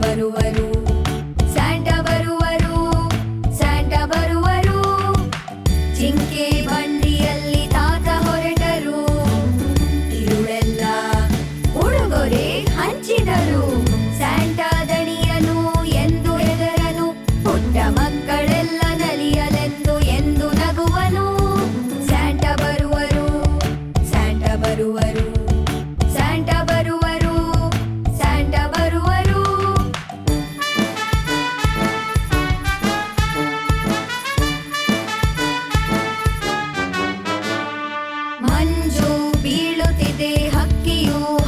ಬರುವರು ಸ್ಯಾಂಟಾ ಬರುವರು ಸ್ಯಾಂಟಾ ಬರುವರು ಜಿಂಕೆ ಬಂಡಿಯಲ್ಲಿ ತಾತ ಹೊರಟರು ಇರುಳೆಲ್ಲ ಉಡುಗೊರೆ ಹಂಚಿದರು ಸ್ಯಾಂಟಾ ದಣಿಯನು ಎಂದು ಹೆದರನು ಪುಟ್ಟ ಮಕ್ಕಳೆಲ್ಲ ನಲಿಯಲೆಂದು ಎಂದು ನಗುವನು ಸ್ಯಾಂಟಾ ಬರುವರು ಸ್ಯಾಂಟಾ ಬರುವರು ಸ್ಯಾಂಟಾ ಬರುವರು ಸ್ಯಾಂಟಾ ಬರುವರು ಮಂಜು ಬೀಳುತ್ತಿದೆ ಹಕ್ಕಿಯು